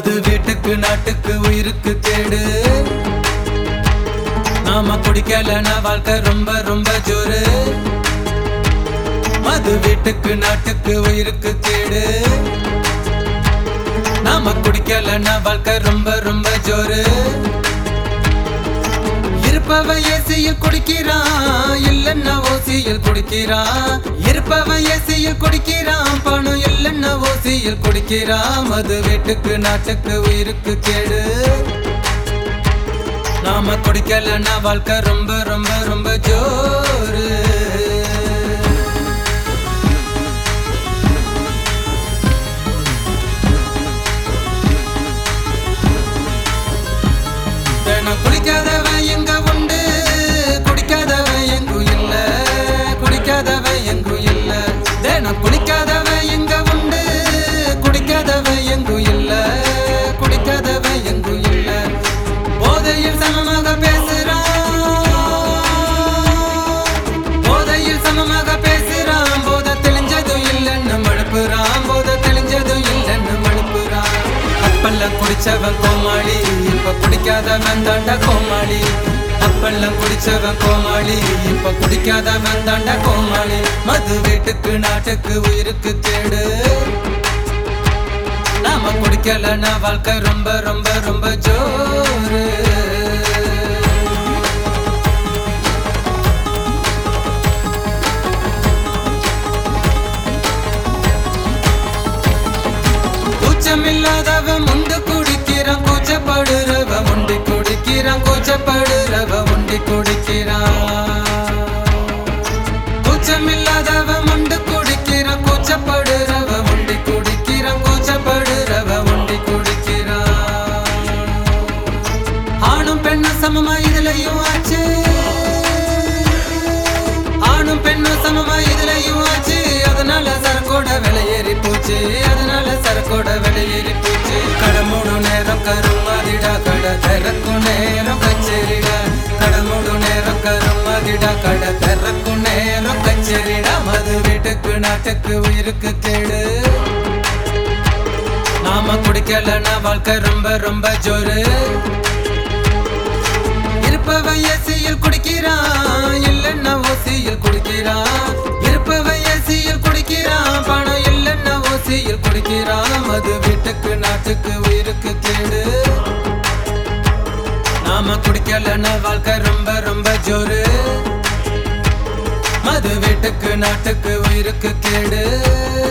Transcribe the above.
மது வீட்டுக்கு நாட்டுக்கு உயிருக்கு கேடு நாம குடிக்கலனா வாழ்க்கை ரொம்ப ரொம்ப ஜோரு மது வீட்டுக்கு நாட்டுக்கு உயிருக்கு கேடு நாம குடிக்கலனா வாழ்க்கை ரொம்ப ரொம்ப ஜோரு இருப்பவன் ஏசியில் குடிக்கிறான் இல்லன்னா ஓசியில் குடிக்கிறான் இருப்பவன் ஏசியில் குடிக்கிறான் பணம் இல்லன்னா ஓசியில் குடிக்கிறான் மது வீட்டுக்கு நாட்டுக்கு உயிருக்கு கேடு நாம குடிக்கலன்னா வாழ்க்கை ரொம்ப ரொம்ப ரொம்ப ஜோரு தினம் குடிக்காதவன் எங்க உண்டு குடிக்காதவன் எங்கும் இல்ல குடிக்காதவன் எங்கும் இல்ல தினம் குடிக்காதவன் எங்க உண்டு குடிக்காதவன் எங்கும் இல்ல குடிக்காதவன் எங்கும் இல்ல போதையில் சமமாக பேசுறான் போதையில் சமமாக பேசுறான் போத தெளிஞ்சதும் இல்லைன்னு மழுப்புறான் போத தெளிஞ்சதும் இல்லைன்னு மழுப்புறான் அப்பெல்லாம் குடிச்சவன் கோமாளி இப்ப குடிக்காதவன் தாண்டா கோமாளி அப்பெல்லாம் குடிச்சவன் கோமாளி இப்ப குடிக்காதவன் தாண்டா கோமாளி மது வீட்டுக்கு நாட்டுக்கு உயிருக்கு கேடு நாம குடிக்கலன்னா வாழ்க்கை ரொம்ப ரொம்ப ரொம்ப ஜோரு கூச்சமில்லாதவன் முண்டு குடிக்கிறான் கூச்சப்படுறவன் முண்டி குடிக்கிறான் கூச்சப்படுறவன் முண்டி குடிக்கிறான் கூச்சமில்லாதவன் முண்டு குடிக்கிறான் கூச்சப்படுறவன் முண்டி குடிக்கிறான் கூச்சப்படுறவன் முண்டி குடிக்கிறான் ஆணும் பெண்ணும் சமமா இதுலயும் ஆச்சு ஆணும் பெண்ணும் சமமா இதுலயும் ஆச்சு அதனால சரக்கோட விலை ஏறி போச்சு அதனால சரக்கோட விலை ஏறி போச்சு கடை மூணு நேரம் கருமாதிடா கடை திறக்கும் நேரம் கச்சேரிடா கடை மூணு நேரம் கருமாதிடா கடை திறக்கும் நேரம் கச்சேரிடா மது வீட்டுக்கு நாட்டுக்கு உயிருக்கு கேடு நாம குடிக்கலன்னா வாழ்க்கை ரொம்ப ரொம்ப ஜோரு இருப்பவன் ஏசியில் குடிக்கிறான் இல்லன்னா ஓசியில் குடிக்கிறான் இருப்பவன் ஏசியில் குடிக்கிறான் பணம் இல்லன்னா ஓசியில் குடிக்கிறான் மது வீட்டுக்கு நாட்டுக்கு உயிருக்கு கேடு நாம குடிக்கலன்னா வாழ்க்கை ரொம்ப ரொம்ப ஜோரு மது வீட்டுக்கு நாட்டுக்கு உயிருக்கு கேடு